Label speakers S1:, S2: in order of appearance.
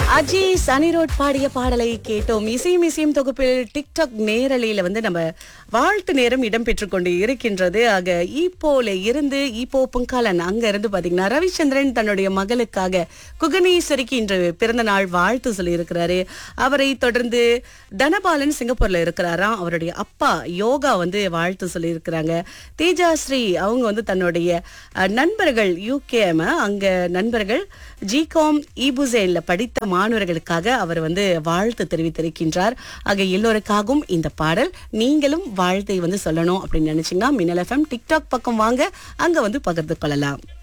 S1: அஜி சனி road பாடிய பாடலை கேட்டோம் இசையும் இசையும் தொகுப்பில் டிக்டாக் நேரலையில வந்து நம்ம வாழ்த்து நேரம் இடம்பெற்றுக் கொண்டு இருக்கின்றது ஆக ஈப்போல இருந்து ஈப்போ புங்காலன் அங்க இருந்து பாத்தீங்கன்னா ரவிச்சந்திரன் தன்னுடைய மகளுக்காக குகனேஸ்வரிக்கு இன்று பிறந்த நாள் வாழ்த்து சொல்லி இருக்கிறாரு அவரை தொடர்ந்து தனபாலன் சிங்கப்பூர்ல இருக்கிறாராம் அவருடைய அப்பா யோகா வந்து வாழ்த்து சொல்லி இருக்கிறாங்க தேஜாஸ்ரீ அவங்க வந்து தன்னுடைய அஹ், நண்பர்கள் யூகேஎம் அங்க நண்பர்கள் ஜிகாம் இபுசேன்ல படித்த மாணவர்களுக்காக அவர் வந்து வாழ்த்து தெரிவித்திருக்கின்றார் ஆக எல்லோருக்காகவும் இந்த பாடல் நீங்களும் வாழ்த்தை வந்து சொல்லணும் அப்படின்னு நினைச்சீங்கன்னா மின்னல் எஃப்எம் டிக்டாக் பக்கம் வாங்க அங்க வந்து பகிர்ந்து கொள்ளலாம்